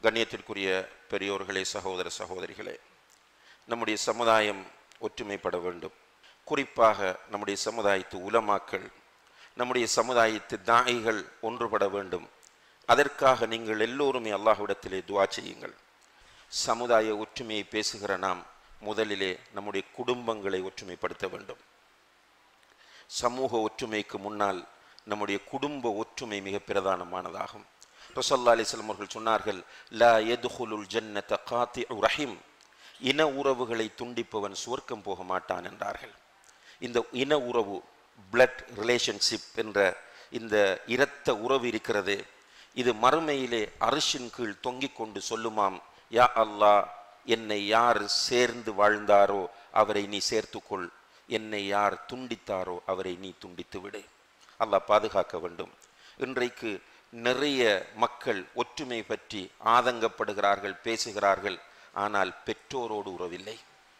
கண்ணியத்திற்குரிய பெரியோர்களே சகோதர சகோதரிகளே நம்முடைய சமுதாயம் ஒற்றுமைப்பட வேண்டும் குறிப்பாக நம்முடைய சமுதாயத்து உலமாக்கள் நம்முடைய சமுதாயத்து தாயிகள் ஒன்றுபட வேண்டும் அதற்காக நீங்கள் எல்லோருமே அல்லாஹ்விடத்திலே துவா செய்யுங்கள் சமுதாய ஒற்றுமையை பேசுகிற நாம் முதலிலே நம்முடைய குடும்பங்களை ஒற்றுமைப்படுத்த வேண்டும் சமூக ஒற்றுமைக்கு முன்னால் நம்முடைய குடும்ப ஒற்றுமை மிக பிரதானமானதாகும் ரசல்லா அலிஸ்லம் அவர்கள் சொன்னார்கள் லா எதுகுலுல் ஜன்னத காத்தி ரஹீம் இன உறவுகளை துண்டிப்பவன் சுவர்க்கம் போக மாட்டான் என்றார்கள் இந்த இன உறவு பிளட் ரிலேஷன்ஷிப் என்ற இந்த இரத்த உறவு இருக்கிறது இது மறுமையிலே அரிசின் கீழ் தொங்கிக் கொண்டு சொல்லுமாம் யா அல்லாஹ் என்னை யார் சேர்ந்து வாழ்ந்தாரோ அவரை நீ சேர்த்துக்கொள் என்னை யார் துண்டித்தாரோ அவரை நீ துண்டித்து விடு அல்லாஹ் பாதுகாக்க வேண்டும் இன்றைக்கு நிறைய மக்கள் ஒற்றுமை பற்றி ஆதங்கப்படுகிறார்கள் பேசுகிறார்கள் ஆனால் பெற்றோரோடு உறவில்லை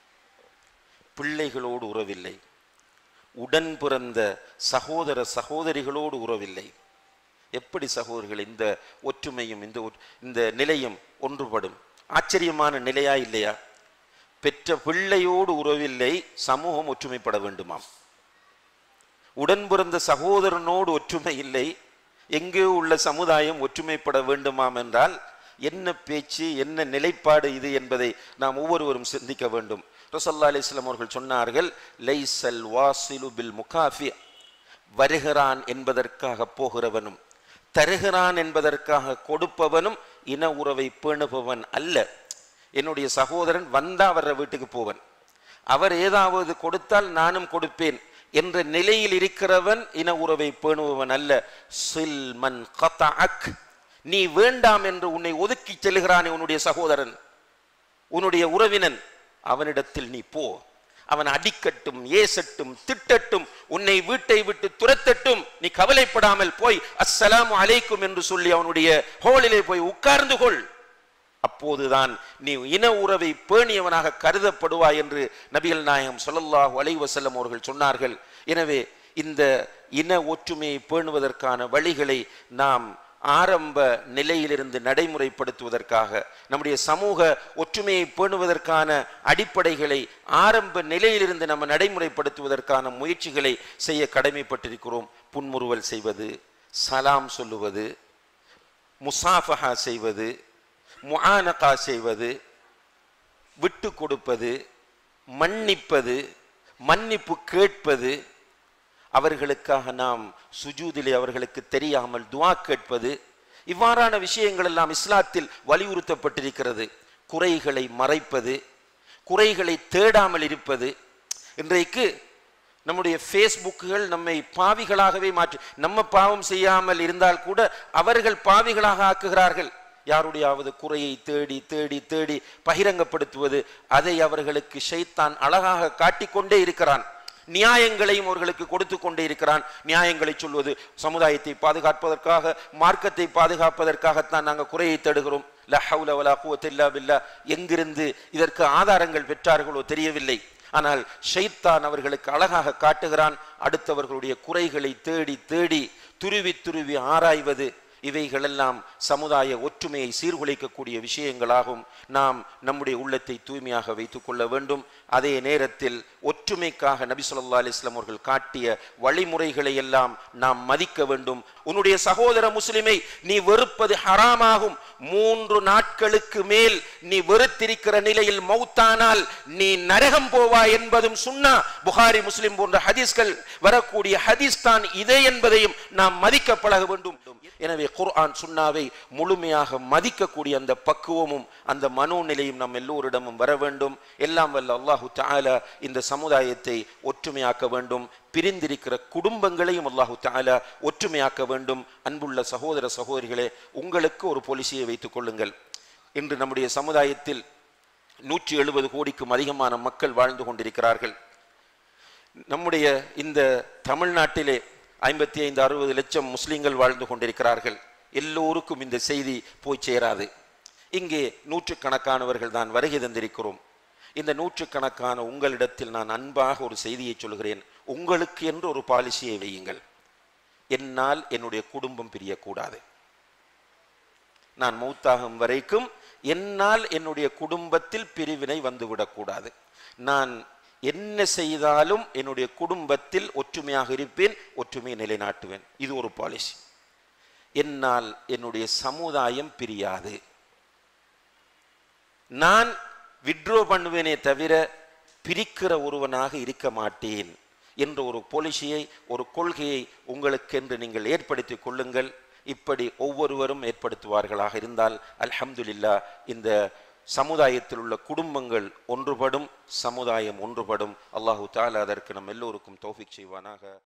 பிள்ளைகளோடு உறவில்லை உடன் பிறந்த சகோதர சகோதரிகளோடு உறவில்லை எப்படி சகோதரர்கள் இந்த ஒற்றுமையும் இந்த ஒற்- இந்த நிலையும் ஒன்றுபடும் ஆச்சரியமான நிலையா இல்லையா பெற்ற பிள்ளையோடு உறவில்லை சமூகம் ஒற்றுமைப்பட வேண்டுமாம் உடன் பிறந்த சகோதரனோடு ஒற்றுமை இல்லை எங்கே உள்ள சமுதாயம் ஒற்றுமைப்பட வேண்டுமாம் என்றால் என்ன பேச்சு என்ன நிலைப்பாடு இது என்பதை நாம் ஒவ்வொருவரும் சிந்திக்க வேண்டும் ரசல்லா அலிஸ்லாம் அவர்கள் சொன்னார்கள் லைசல் வாசிலு பில் முகாஃபி வருகிறான் என்பதற்காக போகிறவனும் தருகிறான் என்பதற்காக கொடுப்பவனும் இன உறவை பேணுபவன் அல்ல என்னுடைய சகோதரன் வந்தா வர்ற வீட்டுக்கு போவன் அவர் ஏதாவது கொடுத்தால் நானும் கொடுப்பேன் என்ற நிலையில் இருக்கிறவன் இன உறவை பேணுபவன் அல்ல சில்மன் கதஅக் நீ வேண்டாம் என்று உன்னை ஒதுக்கி செல்கிறானே உன்னுடைய சகோதரன் உன்னுடைய உறவினன் அவனிடத்தில் நீ போ அவன் அடிக்கட்டும் ஏசட்டும் திட்டட்டும் உன்னை வீட்டை விட்டு துரத்தட்டும் நீ கவலைப்படாமல் போய் அஸ்ஸலாமு அலைக்கும் என்று சொல்லி அவனுடைய ஹோலிலே போய் உட்கார்ந்து கொள் அப்போதுதான் நீ இன உறவை பேணியவனாக கருதப்படுவாய் என்று நபிகள் நாயகம் ஸல்லல்லாஹு அலைஹி வஸல்லம் அவர்கள் சொன்னார்கள் எனவே இந்த இன ஒற்றுமையை பேணுவதற்கான வழிகளை நாம் ஆரம்ப நிலையிலிருந்து நடைமுறைப்படுத்துவதற்காக நம்முடைய சமூக ஒற்றுமையை பேணுவதற்கான அடிப்படைகளை ஆரம்ப நிலையிலிருந்து நம்ம நடைமுறைப்படுத்துவதற்கான முயற்சிகளை செய்ய கடமைப்பட்டிருக்கிறோம் புன்முறுவல் செய்வது சலாம் சொல்லுவது முசாஃபஹா செய்வது முஆனகா செய்வது விட்டு கொடுப்பது மன்னிப்பது மன்னிப்பு கேட்பது அவர்களுக்காக நாம் சுஜூதிலே அவர்களுக்கு தெரியாமல் துஆ கேட்பது இவ்வாறான விஷயங்கள் எல்லாம் இஸ்லாத்தில் வலியுறுத்தப்பட்டிருக்கிறது குறைகளை மறைப்பது குறைகளை தேடாமல் இருப்பது இன்றைக்கு நம்முடைய ஃபேஸ்புக்குகள் நம்மை பாவிகளாகவே மாற்றி நம்ம பாவம் செய்யாமல் இருந்தால் கூட அவர்கள் பாவிகளாக ஆக்குகிறார்கள் யாருடையாவது குறையை தேடி தேடி தேடி பகிரங்கப்படுத்துவது அதை அவர்களுக்கு ஷைத்தான் அழகாக காட்டிக்கொண்டே இருக்கிறான் நியாயங்களையும் அவர்களுக்கு கொடுத்து கொண்டே இருக்கிறான் நியாயங்களை சொல்வது சமுதாயத்தை பாதுகாப்பதற்காக மார்க்கத்தை பாதுகாப்பதற்காகத்தான் நாங்கள் குறையை தேடுகிறோம் லா ஹவுல வலா குவத்த இல்லா பில்லா எங்கிருந்து இதற்கு ஆதாரங்கள் பெற்றார்களோ தெரியவில்லை ஆனால் ஷைத்தான் அவர்களுக்கு அழகாக காட்டுகிறான் அடுத்தவர்களுடைய குறைகளை தேடி தேடி துருவி துருவி ஆராய்வது இவைகளெல்லாம் சமுதாய ஒற்றுமையை சீர்குலைக்கக்கூடிய விஷயங்களாகும் நாம் நம்முடைய உள்ளத்தை தூய்மையாக வைத்துக் கொள்ள வேண்டும் அதே நேரத்தில் ஒற்றுமைக்காக நபி ஸல்லல்லாஹு அலைஹி வஸல்லம் அவர்கள் காட்டிய வழிமுறைகளை எல்லாம் நாம் மதிக்க வேண்டும் உன்னுடைய சகோதர முஸ்லிமை நீ வெறுப்பது ஹராமாகும் மூன்று நாட்களுக்கு மேல் நீ வெறுத்திருக்கிற நிலையில் மௌத்தானால் நீ நரகம் போவாய் என்பதும் சுன்னா புகாரி முஸ்லிம் போன்ற ஹதீஸ்கள் வரக்கூடிய ஹதீஸ் தான் இதே என்பதையும் நாம் மதிக்க பழக வேண்டும் எனவே குர்ஆன் சுன்னாவை முழுமையாக மதிக்கக்கூடிய அந்த பக்குவமும் அந்த மனோநிலையும் நம் எல்லோரிடமும் வர வேண்டும் எல்லாம் வல்ல அல்லாஹு தஆலா இந்த சமுதாயத்தை ஒற்றுமையாக்க வேண்டும் பிரிந்திருக்கிற குடும்பங்களையும் அல்லாஹு தஆலா ஒற்றுமையாக்க வேண்டும் அன்புள்ள சகோதர சகோதரிகளே உங்களுக்கு ஒரு பொலிசியை வைத்துக் கொள்ளுங்கள் இன்று நம்முடைய சமுதாயத்தில் நூற்றி எழுபது கோடிக்கும் அதிகமான மக்கள் வாழ்ந்து கொண்டிருக்கிறார்கள் நம்முடைய இந்த தமிழ்நாட்டிலே ஐம்பத்தி ஐந்து அறுபது லட்சம் முஸ்லிம்கள் வாழ்ந்து கொண்டிருக்கிறார்கள் எல்லோருக்கும் இந்த செய்தி போய் சேராது இங்கே நூற்றுக்கணக்கானவர்கள் தான் வருகை தந்திருக்கிறோம் இந்த நூற்றுக்கணக்கான உங்களிடத்தில் நான் அன்பாக ஒரு செய்தியை சொல்கிறேன் உங்களுக்கு என்று ஒரு பாலிசியை வையுங்கள் என்னால் என்னுடைய குடும்பம் பிரியக்கூடாது நான் மௌத்தாகும் வரைக்கும் என்னால் என்னுடைய குடும்பத்தில் பிரிவினை வந்துவிடக்கூடாது நான் என்ன செய்தாலும் என்னுடைய குடும்பத்தில் ஒற்றுமையாக இருப்பேன் ஒற்றுமையை நிலைநாட்டுவேன் இது ஒரு பாலிசி என்னால் என்னுடைய சமுதாயம் பிரியாது நான் விட்ரோ பண்ணுவேனே தவிர பிரிக்கிற ஒருவனாக இருக்க மாட்டேன் என்ற ஒரு பாலிசியை ஒரு கொள்கையை உங்களுக்கென்று நீங்கள் ஏற்படுத்திக் கொள்ளுங்கள் இப்படி ஒவ்வொருவரும் ஏற்படுத்துவார்களாக இருந்தால் அல்ஹம்துலில்லா இந்த சமுதாயத்தில் உள்ள குடும்பங்கள் ஒன்றுபடும் சமுதாயம் ஒன்றுபடும் அல்லாஹு தாலா அதற்கு நம் எல்லோருக்கும் தௌஃபிக் செய்வானாக